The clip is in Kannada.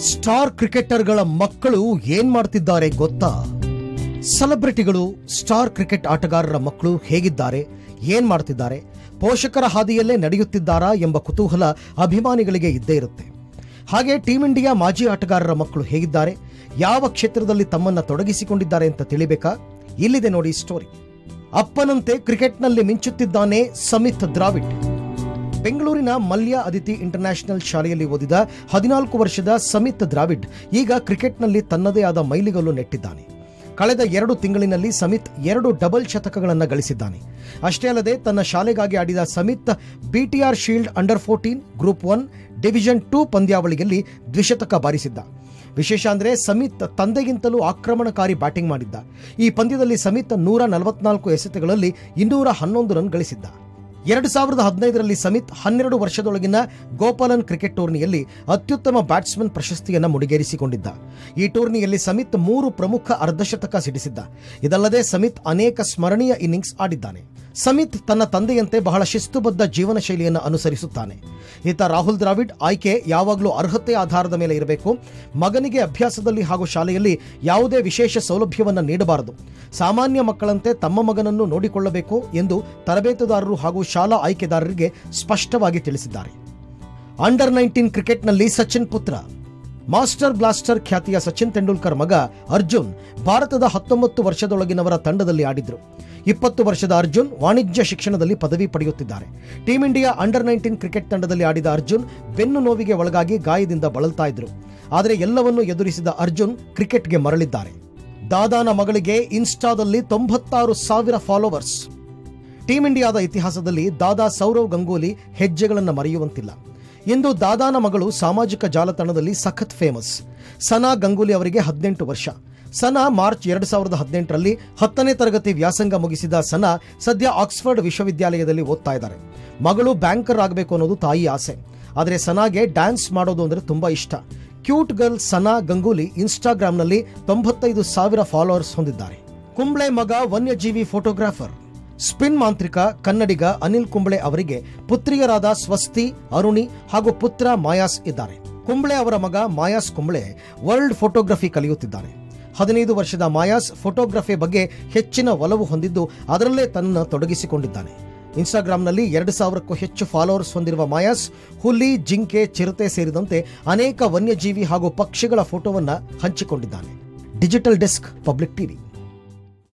ಸ್ಟಾರ್ ಕ್ರಿಕೆಟರ್ಗಳ ಮಕ್ಕಳು ಏನ್ ಮಾಡ್ತಿದ್ದಾರೆ ಗೊತ್ತಾ ಸೆಲೆಬ್ರಿಟಿಗಳು ಸ್ಟಾರ್ ಕ್ರಿಕೆಟ್ ಆಟಗಾರರ ಮಕ್ಕಳು ಹೇಗಿದ್ದಾರೆ ಏನ್ ಮಾಡ್ತಿದ್ದಾರೆ ಪೋಷಕರ ಹಾದಿಯಲ್ಲೇ ನಡೆಯುತ್ತಿದ್ದಾರಾ ಎಂಬ ಕುತೂಹಲ ಅಭಿಮಾನಿಗಳಿಗೆ ಇದ್ದೇ ಇರುತ್ತೆ ಹಾಗೆ ಟೀಂ ಇಂಡಿಯಾ ಮಾಜಿ ಆಟಗಾರರ ಮಕ್ಕಳು ಹೇಗಿದ್ದಾರೆ ಯಾವ ಕ್ಷೇತ್ರದಲ್ಲಿ ತಮ್ಮನ್ನ ತೊಡಗಿಸಿಕೊಂಡಿದ್ದಾರೆ ಅಂತ ತಿಳಿಬೇಕಾ ಇಲ್ಲಿದೆ ನೋಡಿ ಸ್ಟೋರಿ ಅಪ್ಪನಂತೆ ಕ್ರಿಕೆಟ್ನಲ್ಲಿ ಮಿಂಚುತ್ತಿದ್ದಾನೆ ಸಮಿತ್ ದ್ರಾವಿಡ್ ಬೆಂಗಳೂರಿನ ಮಲ್ಯ ಅದಿತಿ ಇಂಟರ್ನ್ಯಾಷನಲ್ ಶಾಲೆಯಲ್ಲಿ ಓದಿದ ಹದಿನಾಲ್ಕು ವರ್ಷದ ಸಮಿತ್ ದ್ರಾವಿಡ್ ಈಗ ಕ್ರಿಕೆಟ್ನಲ್ಲಿ ತನ್ನದೇ ಆದ ಮೈಲಿಗಲ್ಲು ನೆಟ್ಟಿದ್ದಾನೆ ಕಳೆದ ಎರಡು ತಿಂಗಳಿನಲ್ಲಿ ಸಮಿತ್ ಎರಡು ಡಬಲ್ ಶತಕಗಳನ್ನು ಗಳಿಸಿದ್ದಾನೆ ಅಷ್ಟೇ ಅಲ್ಲದೆ ತನ್ನ ಶಾಲೆಗಾಗಿ ಆಡಿದ Samit BTR shield under fourteen group one division two ಪಂದ್ಯಾವಳಿಯಲ್ಲಿ ದ್ವಿಶತಕ ಬಾರಿಸಿದ್ದ ವಿಶೇಷ ಅಂದರೆ ಸಮಿತ್ ತಂದೆಗಿಂತಲೂ ಆಕ್ರಮಣಕಾರಿ ಬ್ಯಾಟಿಂಗ್ ಮಾಡಿದ್ದ ಈ ಪಂದ್ಯದಲ್ಲಿ ಸಮಿತ್ ನೂರ ನಲವತ್ನಾಲ್ಕು ಎಸೆತಗಳಲ್ಲಿ ಇನ್ನೂರ ಹನ್ನೊಂದು ರನ್ ಗಳಿಸಿದ್ದ ಎರಡು ಸಾವಿರದ ಹದಿನೈದರಲ್ಲಿ ಸಮಿತ್ ಹನ್ನೆರಡು ವರ್ಷದೊಳಗಿನ ಗೋಪಾಲನ್ ಕ್ರಿಕೆಟ್ ಟೂರ್ನಿಯಲ್ಲಿ ಅತ್ಯುತ್ತಮ ಬ್ಯಾಟ್ಸ್ಮನ್ ಪ್ರಶಸ್ತಿಯನ್ನು ಮುಡಿಗೇರಿಸಿಕೊಂಡಿದ್ದ ಈ ಟೂರ್ನಿಯಲ್ಲಿ ಸಮಿತ್ ಮೂರು ಪ್ರಮುಖ ಅರ್ಧಶತಕ ಸಿಡಿಸಿದ್ದ ಇದಲ್ಲದೆ ಸಮಿತ್ ಅನೇಕ ಸ್ಮರಣೀಯ ಇನ್ನಿಂಗ್ಸ್ ಆಡಿದ್ದಾನೆ ಸಮಿತ್ ತನ್ನ ತಂದೆಯಂತೆ ಬಹಳ ಶಿಸ್ತುಬದ್ಧ ಜೀವನ ಶೈಲಿಯನ್ನು ಅನುಸರಿಸುತ್ತಾನೆ ಈತ ರಾಹುಲ್ ದ್ರಾವಿಡ್ ಆಯ್ಕೆ ಯಾವಾಗಲೂ ಅರ್ಹತೆ ಆಧಾರದ ಮೇಲೆ ಇರಬೇಕು ಮಗನಿಗೆ ಅಭ್ಯಾಸದಲ್ಲಿ ಹಾಗೂ ಶಾಲೆಯಲ್ಲಿ ಯಾವುದೇ ವಿಶೇಷ ಸೌಲಭ್ಯವನ್ನು ನೀಡಬಾರದು ಸಾಮಾನ್ಯ ಮಕ್ಕಳಂತೆ ತಮ್ಮ ಮಗನನ್ನು ನೋಡಿಕೊಳ್ಳಬೇಕು ಎಂದು ತರಬೇತುದಾರರು ಹಾಗೂ ಶಾಲಾ ಆಯ್ಕೆದಾರರಿಗೆ ಸ್ಪಷ್ಟವಾಗಿ ತಿಳಿಸಿದ್ದಾರೆ ಅಂಡರ್ ನೈನ್ಟೀನ್ ಕ್ರಿಕೆಟ್ನಲ್ಲಿ ಸಚಿನ್ ಪುತ್ರ ಮಾಸ್ಟರ್ ಬ್ಲಾಸ್ಟರ್ ಖ್ಯಾತಿಯ ಸಚಿನ್ ತೆಂಡೂಲ್ಕರ್ ಮಗ ಅರ್ಜುನ್ ಭಾರತದ ಹತ್ತೊಂಬತ್ತು ವರ್ಷದೊಳಗಿನವರ ತಂಡದಲ್ಲಿ ಆಡಿದ್ರು ಇಪ್ಪತ್ತು ವರ್ಷದ ಅರ್ಜುನ್ ವಾಣಿಜ್ಯ ಶಿಕ್ಷಣದಲ್ಲಿ ಪದವಿ ಪಡೆಯುತ್ತಿದ್ದಾರೆ team India under nineteen cricket ತಂಡದಲ್ಲಿ ಆಡಿದ ಅರ್ಜುನ್ ಬೆನ್ನು ನೋವಿಗೆ ಒಳಗಾಗಿ ಗಾಯದಿಂದ ಬಳಲ್ತಾ ಇದ್ರು ಆದರೆ ಎಲ್ಲವನ್ನೂ ಎದುರಿಸಿದ ಅರ್ಜುನ್ ಕ್ರಿಕೆಟ್ಗೆ ಮರಳಿದ್ದಾರೆ ದಾದಾನ ಮಗಳಿಗೆ ಇನ್ಸ್ಟಾದಲ್ಲಿ ತೊಂಬತ್ತಾರು ಸಾವಿರ ಫಾಲೋವರ್ಸ್ ಟೀಂ ಇಂಡಿಯಾದ ಇತಿಹಾಸದಲ್ಲಿ ದಾದಾ ಸೌರವ್ ಗಂಗೂಲಿ ಹೆಜ್ಜೆಗಳನ್ನು ಮರೆಯುವಂತಿಲ್ಲ ಇಂದು ದಾದಾನ ಮಗಳು ಸಾಮಾಜಿಕ ಜಾಲತಾಣದಲ್ಲಿ ಸಖತ್ ಫೇಮಸ್ ಸನಾ ಗಂಗೂಲಿ ಅವರಿಗೆ ಹದಿನೆಂಟು ವರ್ಷ ಸನಾ ಮಾರ್ಚ್ ಎರಡು ಸಾವಿರದ ಹದಿನೆಂಟರಲ್ಲಿ ಹತ್ತನೇ ತರಗತಿ ವ್ಯಾಸಂಗ ಮುಗಿಸಿದ ಸನಾ ಸದ್ಯ ಆಕ್ಸ್ಫರ್ಡ್ ವಿಶ್ವವಿದ್ಯಾಲಯದಲ್ಲಿ ಓದ್ತಾ ಇದ್ದಾರೆ ಮಗಳು ಬ್ಯಾಂಕರ್ ಆಗಬೇಕು ಅನ್ನೋದು ತಾಯಿ ಆಸೆ ಆದರೆ ಸನಾಗೆ ಡ್ಯಾನ್ಸ್ ಮಾಡೋದು ಅಂದರೆ ತುಂಬಾ ಇಷ್ಟ ಕ್ಯೂಟ್ ಗರ್ಲ್ ಸನಾ ಗಂಗೂಲಿ ಇನ್ಸ್ಟಾಗ್ರಾಂನಲ್ಲಿ ತೊಂಬತ್ತೈದು ಸಾವಿರ ಫಾಲೋವರ್ಸ್ ಹೊಂದಿದ್ದಾರೆ ಕುಂಬ್ಳೆ ಮಗ ವನ್ಯಜೀವಿ ಫೋಟೋಗ್ರಾಫರ್ ಸ್ಪಿನ್ ಮಾಂತ್ರಿಕ ಕನ್ನಡಿಗ ಅನಿಲ್ ಕುಂಬ್ಳೆ ಅವರಿಗೆ ಪುತ್ರಿಯರಾದ ಸ್ವಸ್ತಿ ಅರುಣಿ ಹಾಗೂ ಪುತ್ರ ಮಾಯಾಸ್ ಇದ್ದಾರೆ ಕುಂಬ್ಳೆ ಅವರ ಮಗ ಮಾಯಾಸ್ ಕುಂಬ್ಳೆ ವರ್ಲ್ಡ್ ಫೋಟೋಗ್ರಫಿ ಕಲಿಯುತ್ತಿದ್ದಾನೆ ಹದಿನೈದು ವರ್ಷದ ಮಾಯಾಸ್ ಫೋಟೋಗ್ರಫಿ ಬಗ್ಗೆ ಹೆಚ್ಚಿನ ಒಲವು ಹೊಂದಿದ್ದು ಅದರಲ್ಲೇ ತನ್ನನ್ನು ತೊಡಗಿಸಿಕೊಂಡಿದ್ದಾನೆ ಇನ್ಸ್ಟಾಗ್ರಾಂನಲ್ಲಿ ಎರಡು ಸಾವಿರಕ್ಕೂ ಹೆಚ್ಚು ಫಾಲೋವರ್ಸ್ ಹೊಂದಿರುವ ಮಾಯಾಸ್ ಹುಲಿ ಜಿಂಕೆ ಚಿರತೆ ಸೇರಿದಂತೆ ಅನೇಕ ವನ್ಯಜೀವಿ ಹಾಗೂ ಪಕ್ಷಿಗಳ ಫೋಟೋವನ್ನು ಹಂಚಿಕೊಂಡಿದ್ದಾನೆ ಡಿಜಿಟಲ್ ಡೆಸ್ಕ್ ಪಬ್ಲಿಕ್ ಟಿವಿ